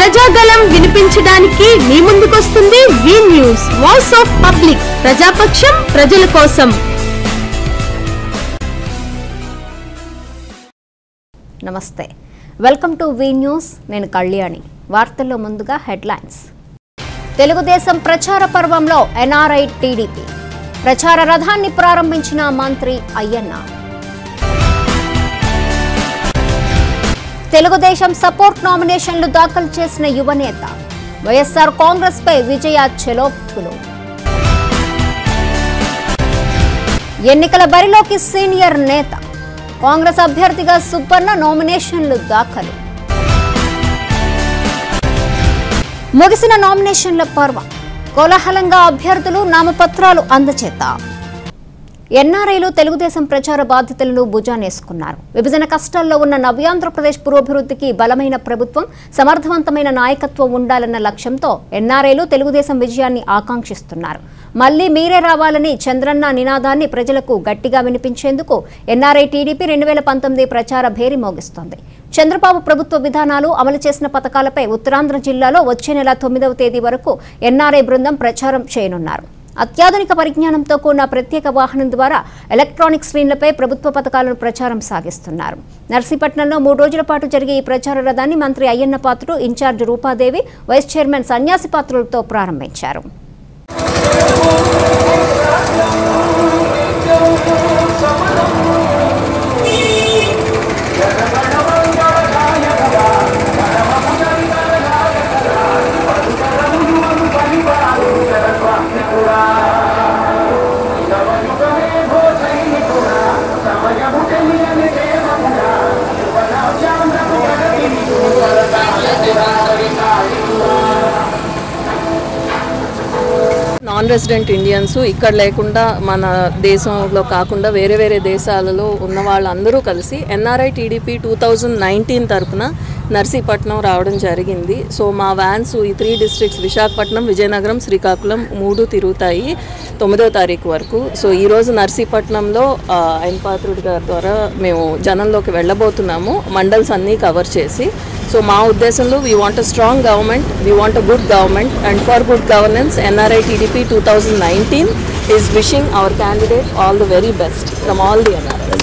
ప్రజాగలం వినిపించడానికి మీ ముందుకొస్తుంది V news voice of public ప్రజాపక్షం ప్రజల కోసం నమస్తే వెల్కమ్ టు వి న్యూస్ నేను కళ్యాణి వార్తల్లో ముందుగా హెడ్లైన్స్ తెలుగుదేశం ప్రచార పర్వంలో ఎన్ఆర్ఐ టీడీపీ ప్రచార రథాన్ని ప్రారంభించిన మంత్రి అయ్యన్న తెలుగుదేశం సపోర్ట్ నామినేషన్లు దాఖలు చేసిన యువనేత వైఎస్ఆర్ కాంగ్రెస్ పై విజయ చెలోక్తులు ఎన్నికల బరిలోకి సీనియర్ నేత కాంగ్రెస్ అభ్యర్థిగా సుబ్బన్న నామినేషన్లు దాఖలు ముగిసిన నామినేషన్ల పర్వం కోలాహలంగా అభ్యర్థులు నామపత్రాలు అందచేత ఎన్ఆర్ఐలు తెలుగుదేశం ప్రచార బాధ్యతలను భుజానేసుకున్నారు విభజన కష్టాల్లో ఉన్న నవ్యాంధ్రప్రదేశ్ పురోభివృద్ధికి బలమైన ప్రభుత్వం సమర్థవంతమైన నాయకత్వం ఉండాలన్న లక్ష్యంతో ఎన్ఆర్ఐలు తెలుగుదేశం విజయాన్ని ఆకాంక్షిస్తున్నారు మళ్లీ మీరే రావాలని చంద్రన్న నినాదాన్ని ప్రజలకు గట్టిగా వినిపించేందుకు ఎన్ఆర్ఐ టీడీపీ రెండు వేల పంతొమ్మిది ప్రచార భేరి మోగిస్తోంది చంద్రబాబు ప్రభుత్వ విధానాలు అమలు చేసిన పథకాలపై ఉత్తరాంధ్ర జిల్లాలో వచ్చే నెల తొమ్మిదవ తేదీ వరకు ఎన్ఆర్ఐ బృందం ప్రచారం చేయనున్నారు అత్యాధునిక పరిజ్ఞానంతో కూడిన ప్రత్యేక వాహనం ద్వారా ఎలక్ట్రానిక్ స్క్రీన్లపై ప్రభుత్వ పథకాలను ప్రచారం సాగిస్తున్నారు నర్సీపట్నంలో మూడు రోజుల పాటు జరిగే ఈ ప్రచార రథాన్ని మంత్రి Ayyanna Patrudu incharge Rupadevi vice chairman Sanyasi పాత్రులతో ప్రారంభించారు నాన్ రెసిడెంట్ ఇండియన్స్ ఇక్కడ లేకుండా మన దేశంలో కాకుండా వేరే వేరే దేశాలలో ఉన్న వాళ్ళందరూ కలిసి NRI TDP two thousand nineteen తరపున నర్సీపట్నం రావడం జరిగింది సో మా వ్యాన్స్ ఈ త్రీ డిస్ట్రిక్ట్స్ విశాఖపట్నం విజయనగరం శ్రీకాకుళం మూడు తిరుగుతాయి తొమ్మిదో తారీఖు వరకు సో ఈరోజు నర్సీపట్నంలో ఆ, ఆయన పాత్రుడి గారి ద్వారా మేము జనంలోకి వెళ్ళబోతున్నాము మండల్స్ అన్నీ కవర్ చేసి సో మా ఉద్దేశంలో we want a strong government we want a good government and for good governance NRI TDP two thousand nineteen is wishing our candidate all the very best from all the NRIs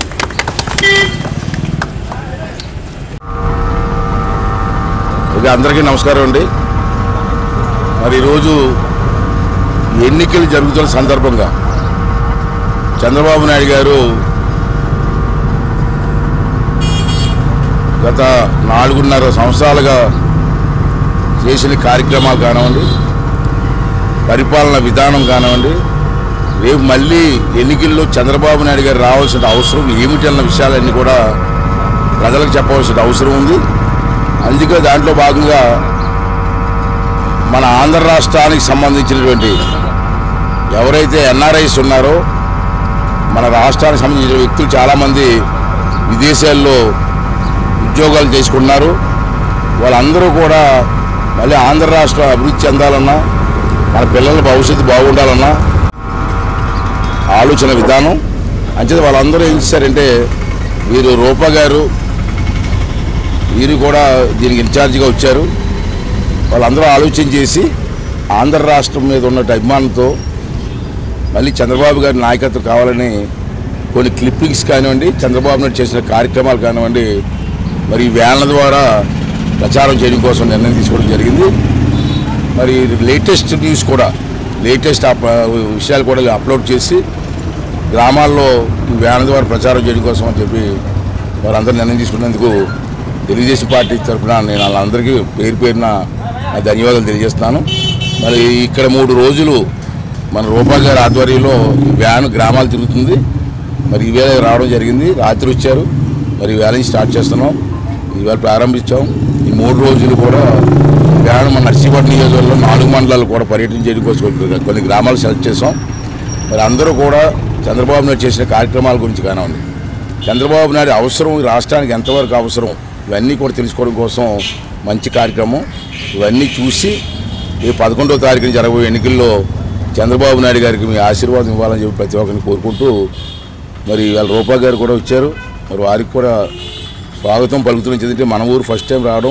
okay అందరికీ నమస్కారం అండి మరి ఈరోజు ఎన్నికలు జరుగుతున్న సందర్భంగా చంద్రబాబు నాయుడు గారు గత నాలుగున్నర సంవత్సరాలుగా చేసిన కార్యక్రమాలు కానివ్వండి పరిపాలన విధానం కానివ్వండి రేపు మళ్ళీ ఎన్నికల్లో చంద్రబాబు నాయుడు గారు రావాల్సిన అవసరం ఏమిటి అన్న విషయాలన్నీ కూడా ప్రజలకు చెప్పవలసిన అవసరం ఉంది అందుకే దాంట్లో భాగంగా మన ఆంధ్ర రాష్ట్రానికి సంబంధించినటువంటి ఎవరైతే ఎన్ఆర్ఐస్ ఉన్నారో మన రాష్ట్రానికి సంబంధించిన వ్యక్తులు చాలామంది విదేశాల్లో ఉద్యోగాలు చేసుకున్నారు వాళ్ళందరూ కూడా మళ్ళీ ఆంధ్ర రాష్ట్రం అభివృద్ధి చెందాలన్నా మన పిల్లల భవిష్యత్తు బాగుండాలన్నా ఆలోచన విధానం అంచేత వాళ్ళందరూ ఏం చేశారంటే వీరు రూపా గారు వీరు కూడా దీనికి ఇన్ఛార్జిగా వచ్చారు వాళ్ళందరూ ఆలోచన చేసి ఆంధ్ర రాష్ట్రం మీద ఉన్న అభిమానంతో మళ్ళీ చంద్రబాబు గారి నాయకత్వం కావాలని కొన్ని క్లిప్పింగ్స్ కానివ్వండి చంద్రబాబు నాయుడు చేసిన కార్యక్రమాలు కానివ్వండి మరి ఈ వ్యాన్ల ద్వారా ప్రచారం చేయడం కోసం నిర్ణయం తీసుకోవడం జరిగింది మరి లేటెస్ట్ న్యూస్ కూడా లేటెస్ట్ అప్ విషయాలు కూడా అప్లోడ్ చేసి గ్రామాల్లో ఈ వ్యాన్ ద్వారా ప్రచారం చేయడం కోసం అని చెప్పి వారందరూ నిర్ణయం తీసుకున్నందుకు తెలుగుదేశం పార్టీ తరఫున నేను వాళ్ళందరికీ పేరు పేరున నా ధన్యవాదాలు తెలియజేస్తున్నాను మరి ఇక్కడ మూడు రోజులు మన రూపా గారి ఆధ్వర్యంలో ఈ వ్యాన్ గ్రామాలు తిరుగుతుంది మరి ఈవేళ రావడం జరిగింది రాత్రి వచ్చారు మరి ఈవేళ నుంచి స్టార్ట్ చేస్తున్నాం ఈవేళ ప్రారంభించాం ఈ మూడు రోజులు కూడా వ్యాన్ మన నర్సీపట్నం నియోజకవర్గంలో నాలుగు మండలాలు కూడా పర్యటన చేయడం కోసం కొన్ని- కొన్ని గ్రామాలు సెలెక్ట్ చేసాం మరి అందరూ కూడా చంద్రబాబు నాయుడు చేసిన కార్యక్రమాల గురించి కానివ్వండి చంద్రబాబు నాయుడు అవసరం ఈ రాష్ట్రానికి ఎంతవరకు అవసరం ఇవన్నీ కూడా తెలుసుకోవడం కోసం మంచి కార్యక్రమం ఇవన్నీ చూసి ఈ పదకొండవ తారీఖున జరగబోయే ఎన్నికల్లో చంద్రబాబు నాయుడు గారికి మీ ఆశీర్వాదం ఇవ్వాలని చెప్పి ప్రతి ఒక్కరిని కోరుకుంటూ మరి వాళ్ళ రూపా గారు కూడా వచ్చారు మరి వారికి కూడా స్వాగతం పలుకుతున్న ఎందుకంటే మన ఊరు ఫస్ట్ టైం రావడం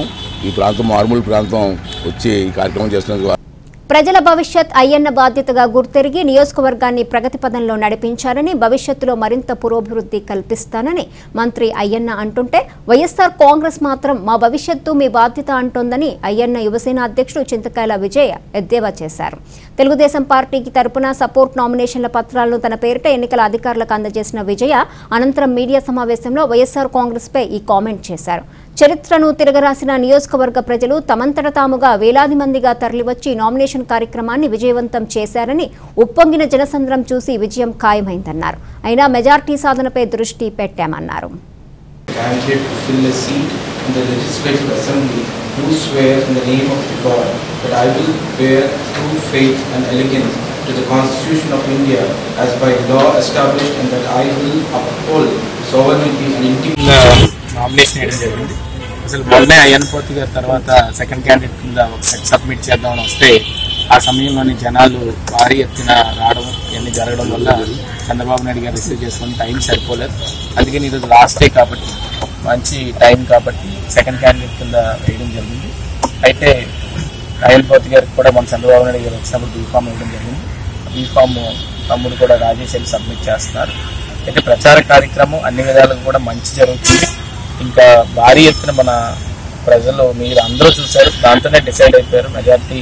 ఈ ప్రాంతం మారుమూల ప్రాంతం వచ్చి ఈ కార్యక్రమం చేస్తున్నందుకు ప్రజల భవిష్యత్ అయ్యన్న బాధ్యతగా గుర్తెరిగి నియోజకవర్గాన్ని ప్రగతి పదంలో నడిపించారని భవిష్యత్తులో మరింత పురోభివృద్ధి కల్పిస్తానని మంత్రి అయ్యన్న అంటుంటే వైఎస్ఆర్ కాంగ్రెస్ మాత్రం మా భవిష్యత్తు మీ బాధ్యత అంటోందని అయ్యన్న యువసేన అధ్యక్షుడు చింతకాయల విజయ ఎద్దేవా చేశారు తెలుగుదేశం పార్టీకి తరపున సపోర్ట్ నామినేషన్ల పత్రాలను తన పేరిట ఎన్నికల అధికారులకు అందజేసిన విజయ అనంతరం మీడియా సమావేశంలో వైఎస్ఆర్ కాంగ్రెస్ పై ఈ కామెంట్ చేశారు చరిత్రను తిరగరాసిన నియోజకవర్గ ప్రజలు తమంతట తాముగా వేలాది మందిగా తరలివచ్చి నామినేషన్ కార్యక్రమాన్ని విజయవంతం చేశారని ఉప్పొంగిన జనసంద్రం చూసి విజయం ఖాయమైందన్నారు అయినా మెజార్టీ సాధనపై దృష్టి పెట్టామన్నారు candidate to fill a seat in the Legislative Assembly do swear in the name of God that I will bear true faith and allegiance to the Constitution of India as by law established and that I will uphold sovereignty and integrity. Nomination వేయడం జరిగింది అసలు మొన్నే అయ్యన్పోతి గారి తర్వాత second candidate కింద ఒక set submit చేద్దామని వస్తే ఆ సమయంలోని జనాలు భారీ ఎత్తున రావడం ఇవన్నీ జరగడం వల్ల చంద్రబాబు నాయుడు గారు రిసీవ్ చేసుకుని టైం సరిపోలేదు అందుకని ఈరోజు లాస్ట్ డే కాబట్టి మంచి టైం కాబట్టి సెకండ్ క్యాండిడేట్ కింద వేయడం జరిగింది అయితే అయ్యన్పోతి గారికి కూడా మన చంద్రబాబు నాయుడు గారు వచ్చినప్పుడు బీఫామ్ ఇవ్వడం జరిగింది బీఫామ్ తమ్ముడు కూడా రాజేష్ వెళ్ళి సబ్మిట్ చేస్తున్నారు అయితే ప్రచార కార్యక్రమం అన్ని విధాలుగా కూడా మంచి జరుగుతుంది ఇంకా భారీ ఎత్తున మన ప్రజలు మీరు అందరూ చూశారు దాంతోనే డిసైడ్ అయిపోయారు మెజార్టీ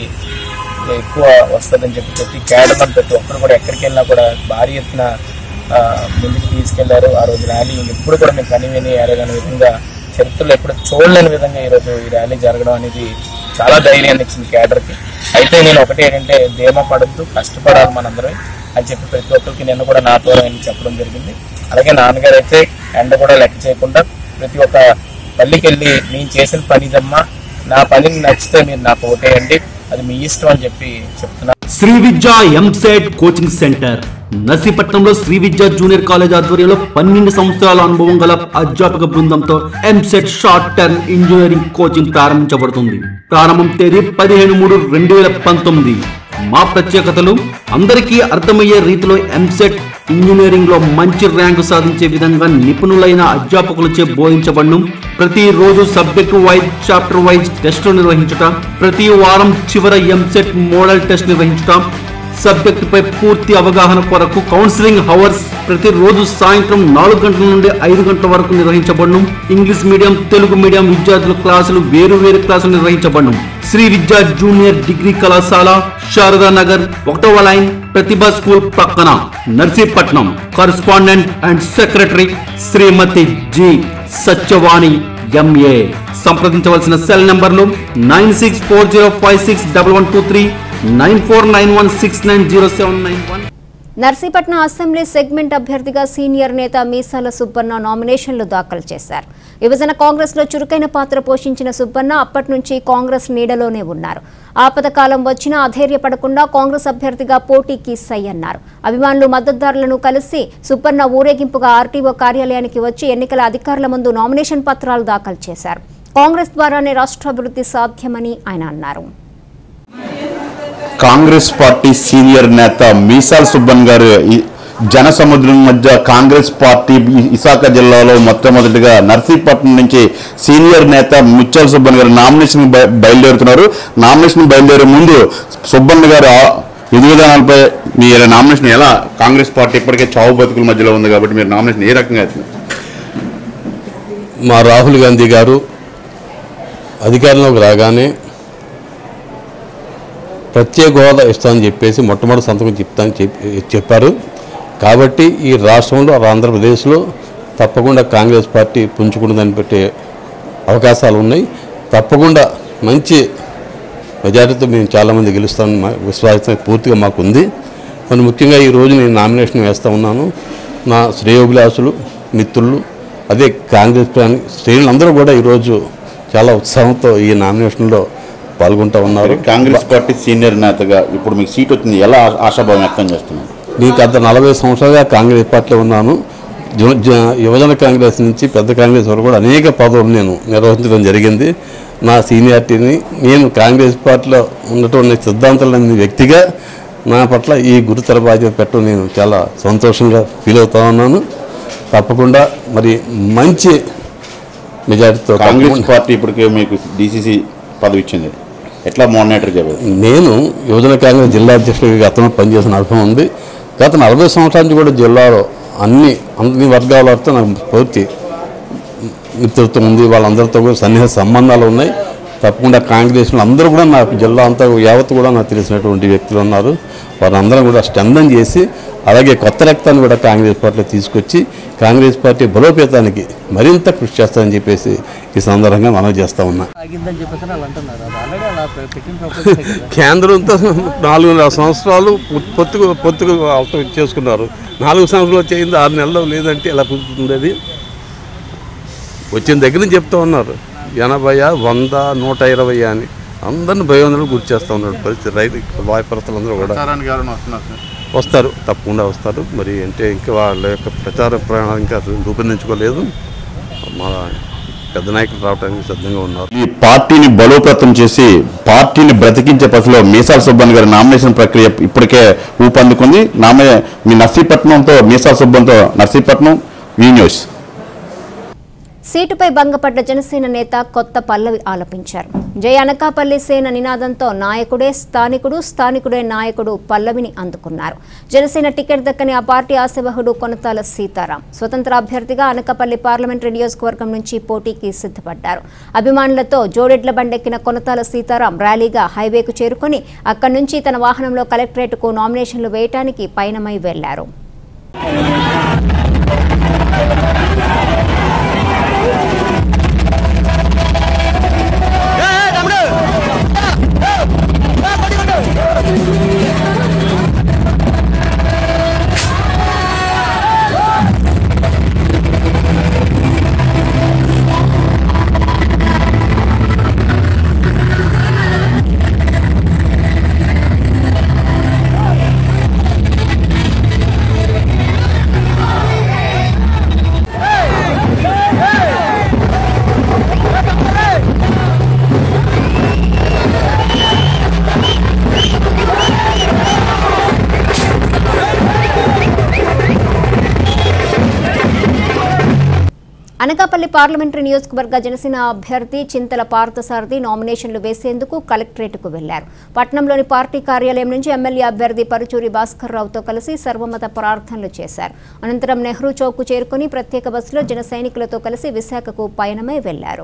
ఎక్కువ వస్తుందని చెప్పి ప్రతి కేడమని ప్రతి ఒక్కరు కూడా ఎక్కడికి వెళ్ళినా కూడా భారీ ఎత్తున ఆ, ముందుకు తీసుకెళ్లారు ఆ రోజు ర్యాలీ ఎప్పుడు కూడా మేము కనివిని ఎరగని విధంగా చరిత్రలో ఎప్పుడు చూడలేని విధంగా ఈరోజు ఈ ర్యాలీ జరగడం అనేది చాలా ధైర్యాన్ని ఇచ్చింది కేడర్కి అయితే నేను ఒకటి ఏంటంటే ధీమా పడద్దు కష్టపడాలి మనందరం అని చెప్పి ప్రతి ఒక్కరికి నేను కూడా నా ద్వారా ఆయన చెప్పడం జరిగింది అలాగే నాన్నగారు అయితే ఎండ కూడా లెక్క చేయకుండా ప్రతి ఒక్క పల్లికి వెళ్ళి నేను చేసిన పని ఇదమ్మా నా పనిని నచ్చితే మీరు నాకు ఓటేయండి అది మీ ఇష్టం అని చెప్పి చెప్తున్నా Sri Vidya EAMCET coaching centre నర్సీపట్నంలో శ్రీ విద్య జూనియర్ కాలేజ్ ఆధ్వర్యంలో పన్నెండు సంవత్సరాల అనుభవం గల అధ్యాపక బృందంతో EAMCET short term engineering coaching ప్రారంభించబడుతుంది ప్రారంభం తేదీ పదిహేను మూడు రెండు వేల పంతొమ్మిది మా ప్రత్యేకతలు అందరికీ అర్థమయ్యే రీతిలో ఎంసెట్ ఇంజనీరింగ్ లో మంచి ర్యాంకు సాధించే విధంగా నిపుణులైన అధ్యాపకులచే బోధించబడును ప్రతి రోజు సబ్జెక్టు వైజ్ చాప్టర్ వైజ్ టెస్టులు నిర్వహించుట ప్రతి వారం చివర ఎంసెట్ మోడల్ టెస్ట్ నిర్వహించుట సబ్జెక్టు పై పూర్తి అవగాహన కొరకు కౌన్సిలింగ్ హవర్స్ ప్రతిరోజు సాయంత్రం నాలుగు గంటల నుండి ఐదు గంటల వరకు నిర్వహించబడును ఇంగ్లీష్ మీడియం తెలుగు మీడియం విద్యార్థుల క్లాసులు వేరు వేరు క్లాసులు నిర్వహించబడును శ్రీ విద్యా జూనియర్ డిగ్రీ కళాశాల శారదా నగర్ ఒకటవ లైన్ ప్రతిభా స్కూల్ పక్కన Narsipatnam correspondent and secretary Srimati G Satyavani MA సంప్రదించవలసిన cell numbers nine six four zero five six double one two three nine four nine one six nine zero seven nine one Narsipatnam assembly segment అభ్యర్థిగా senior నేత మీసాల సుబ్బన్న నామినేషన్లు దాఖలు చేశారు విభజన కాంగ్రెస్ లో చురుకైన పాత్ర పోషించిన సుబ్బన్న అప్పటి నుంచి కాంగ్రెస్ నీడలోనే ఉన్నారు ఆపద కాలం వచ్చినా అధైర్యపడకుండా కాంగ్రెస్ అభ్యర్థిగా పోటీకి సై అన్నారు అభిమానులు మద్దతుదారులను కలిసి సుబ్బన్న ఊరేగింపుగా ఆర్టీఓ కార్యాలయానికి వచ్చి ఎన్నికల అధికారుల ముందు నామినేషన్ పత్రాలు దాఖలు చేశారు కాంగ్రెస్ ద్వారానే రాష్ట్రాభివృద్ధి సాధ్యమని ఆయన అన్నారు కాంగ్రెస్ పార్టీ సీనియర్ నేత మీసాల్ సుబ్బన్ గారు ఈ జన సముద్రం మధ్య కాంగ్రెస్ పార్టీ ఈ- విశాఖ జిల్లాలో మొట్టమొదటిగా నర్సీపట్నం నుంచి సీనియర్ నేత ముత్యాల సుబ్బన్ గారు నామినేషన్ బయ- బయలుదేరుతున్నారు నామినేషన్ బయలుదేరే ముందు సుబ్బన్ గారు ఆ- విధి విధానాలపై మీ నామినేషన్ ఎలా కాంగ్రెస్ పార్టీ ఇప్పటికే చావు బతుకుల మధ్యలో ఉంది కాబట్టి మీరు నామినేషన్ ఏ రకంగా అవుతుంది మా రాహుల్ గాంధీ గారు అధికారంలోకి రాగానే ప్రత్యేక హోదా ఇస్తామని చెప్పేసి మొట్టమొదటి సంతకం చెప్తానని చెప్పి చెప్పారు కాబట్టి ఈ రాష్ట్రంలో ఆంధ్రప్రదేశ్లో తప్పకుండా కాంగ్రెస్ పార్టీ పుంజుకుంటుందని పెట్టే అవకాశాలు ఉన్నాయి తప్పకుండా మంచి మెజారిటీతో మేము చాలామంది గెలుస్తామని మా విశ్వాసం పూర్తిగా మాకు ఉంది మరి ముఖ్యంగా ఈ రోజు నేను నామినేషన్ వేస్తూ ఉన్నాను నా శ్రేయోభిలాసులు మిత్రులు అదే కాంగ్రెస్ ప్రాణి శ్రేణులందరూ కూడా ఈరోజు చాలా ఉత్సాహంతో ఈ నామినేషన్లో పాల్గొంటూ ఉన్నారు కాంగ్రెస్ పార్టీ సీనియర్ నేతగా ఇప్పుడు మీకు సీట్ వచ్చింది ఎలా ఆ- ఆశాభావం వ్యక్తం చేస్తున్నారు నేను గత నలభై సంవత్సరాలుగా కాంగ్రెస్ పార్టీలో ఉన్నాను జు- జ- యువజన కాంగ్రెస్ నుంచి పెద్ద కాంగ్రెస్ వరకు కూడా అనేక పదవులు నేను నిర్వహించడం జరిగింది నా సీనియారిటీని నేను కాంగ్రెస్ పార్టీలో ఉన్నటువంటి సిద్ధాంతాలన్నీ వ్యక్తిగా నా పట్ల ఈ గురుతర బాధ్యత పెట్టడం నేను చాలా సంతోషంగా ఫీల్ అవుతా ఉన్నాను తప్పకుండా మరి మంచి మెజారిటీతో కాంగ్రెస్ తప్పకుండా- పార్టీ ఇప్పటికే మీకు డిసిసి పదవి ఇచ్చింది ఎట్లా మానిటర్ చేయాలి నేను యువజన కాంగ్రెస్ జిల్లా అధ్యక్షుడిగా గతంలో పనిచేసిన అనుభవం ఉంది గత నలభై సంవత్సరాల నుంచి కూడా జిల్లాలో అన్ని అన్ని వర్గాలతో నాకు పూర్తి మిత్రత్వం ఉంది వాళ్ళందరితో కూడా సన్నిహిత సంబంధాలు ఉన్నాయి తప్పకుండా కాంగ్రెస్లో అందరూ కూడా నాకు జిల్లా అంతా యావత్ కూడా నాకు తెలిసినటువంటి వ్యక్తులు ఉన్నారు వారందరం కూడా స్టందం చేసి అలాగే కొత్త రక్తాన్ని కూడా కాంగ్రెస్ పార్టీలో తీసుకొచ్చి కాంగ్రెస్ పార్టీ బలోపేతానికి మరింత కృషి చేస్తారని చెప్పేసి ఈ సందర్భంగా మనం చేస్తా ఉన్నా ఆగిందని చెప్పేసి వాళ్ళు అంటున్నారు అది ఆల్రెడీ అలా పె- పెట్టిన ప్రపోజల్ కదా కేంద్రంతో నాలుగున్నర సంవత్సరాలు పొత్తుకు పొత్తుకు అవసరం చేసుకున్నారు నాలుగు సంవత్సరాలు చేయింది ఆరు నెలలు లేదంటే ఎలా కుదురుతుంది అది వచ్చిన దగ్గర నుంచి చెప్తా ఉన్నారు ఎనభై వంద నూట ఇరవై అని అందరిని భయోందరూ గురి చేస్తూ ఉన్నాడు పరిస్థితి రైతు వాయుపరతలందరూ కూడా వస్తారు తప్పకుండా వస్తారు మరి అంటే ఇంకా వాళ్ళ యొక్క ప్రచార ప్రయాణం ఇంకా రూపొందించుకోలేదు మా పెద్ద నాయకులు రావడానికి సిద్ధంగా ఉన్నారు ఈ పార్టీని బలోపేతం చేసి పార్టీని బ్రతికించే పసిలో మీసాల సుబ్బన్ గారి నామినేషన్ ప్రక్రియ ఇప్పటికే ఊపందుకుంది నామే మీ నర్సీపట్నంతో మీసాల సుబ్బన్తో నర్సీపట్నం వీ న్యూస్ సీటుపై భంగపడ్డ జనసేన నేత కొత్త పల్లవి ఆలపించారు జయ అనకాపల్లి సేన నినాదంతో నాయకుడే స్థానికుడు స్థానికుడే నాయకుడు పల్లవిని అందుకున్నారు జనసేన టికెట్ దక్కని ఆ పార్టీ ఆశావహుడు కొనతాల సీతారాం స్వతంత్ర అభ్యర్థిగా అనకాపల్లి పార్లమెంటరీ నియోజకవర్గం నుంచి పోటీకి సిద్ధపడ్డారు అభిమానులతో జోడెడ్ల బండెక్కిన కొనతాల సీతారాం ర్యాలీగా హైవేకు చేరుకొని అక్కడి నుంచి తన వాహనంలో కలెక్టరేట్కు నామినేషన్లు వేయటానికి పయనమై వెళ్లారు అనకాపల్లి పార్లమెంటరీ నియోజకవర్గ జనసేన అభ్యర్థి చింతల పార్థసారథి నామినేషన్లు వేసేందుకు కలెక్టరేట్కు వెళ్లారు పట్నంలోని పార్టీ కార్యాలయం నుంచి ఎమ్మెల్యే అభ్యర్థి పరుచూరి భాస్కర్ రావుతో కలిసి సర్వమత ప్రార్థనలు చేశారు అనంతరం నెహ్రూ చౌక్ చేరుకుని ప్రత్యేక బస్సులో జన సైనికులతో కలిసి విశాఖకు పయనమై వెళ్లారు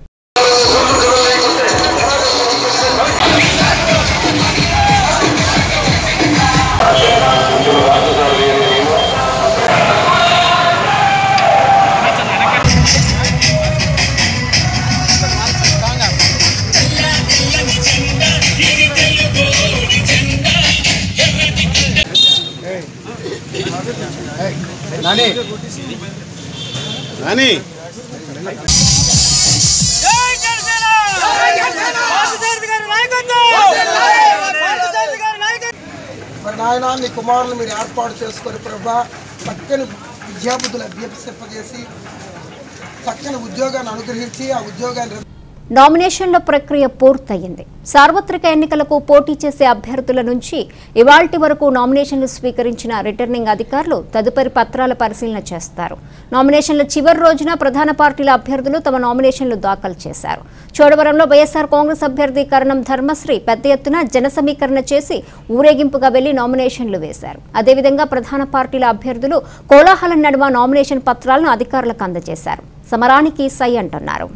మరి నాయన మీ కుమారులు మీరు ఏర్పాటు చేసుకొని ప్రభా చక్కని విద్యాబుద్ధులు అభ్యసింపజేసి చక్కని ఉద్యోగాన్ని అనుగ్రహించి ఆ ఉద్యోగాన్ని నామినేషన్ల ప్రక్రియ పూర్తయింది సార్వత్రిక ఎన్నికలకు పోటీ చేసే అభ్యర్థుల నుంచి ఇవాల్టి వరకు నామినేషన్లు స్వీకరించిన రిటర్నింగ్ అధికారులు తదుపరి పత్రాల పరిశీలన చేస్తారు నామినేషన్ల చివరి రోజున ప్రధాన పార్టీల అభ్యర్థులు తమ నామినేషన్లు దాఖలు చేశారు చోడవరంలో వైఎస్ఆర్ కాంగ్రెస్ అభ్యర్థి కరణం ధర్మశ్రీ పెద్ద ఎత్తున జన సమీకరణ చేసి ఊరేగింపుగా వెళ్లి నామినేషన్లు వేశారు అదేవిధంగా ప్రధాన పార్టీల అభ్యర్థులు కోలాహలం నడుమ నామినేషన్ పత్రాలను అధికారులకు అందజేశారు సమరానికి సై అంటున్నారు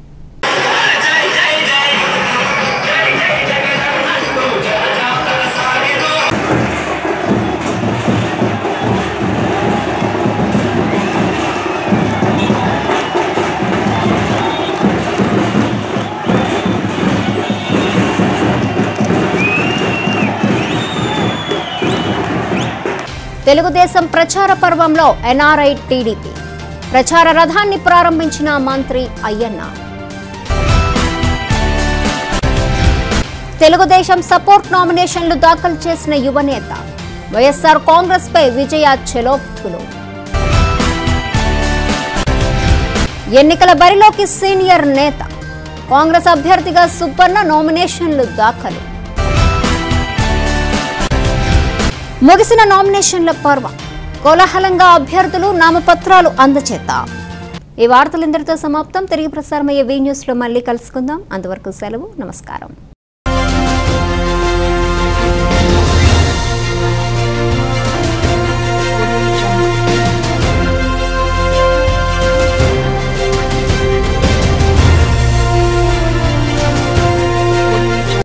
తెలుగుదేశం ప్రచార పర్వంలో ఎన్ఆర్ఐ టీడీపీ ప్రచార రథాన్ని ప్రారంభించిన మంత్రి అయ్యన్న తెలుగుదేశం సపోర్ట్ నామినేషన్లు దాఖలు చేసిన యువనేత వైఎస్ఆర్ కాంగ్రెస్ పై విజయ చెలోక్తులు ఎన్నికల బరిలోకి సీనియర్ నేత కాంగ్రెస్ అభ్యర్థిగా సుబ్బన్న నామినేషన్లు దాఖలు ముగిసిన నామినేషన్ల పర్వం కోలాహలంగా అభ్యర్థులు నామపత్రాలు అందచేత ఈ వార్తలు ఇంతటితో సమాప్తం తిరిగి ప్రసారమయ్యే వీ న్యూస్లో మళ్ళీ కలుసుకుందాం అంతవరకు సెలవు నమస్కారం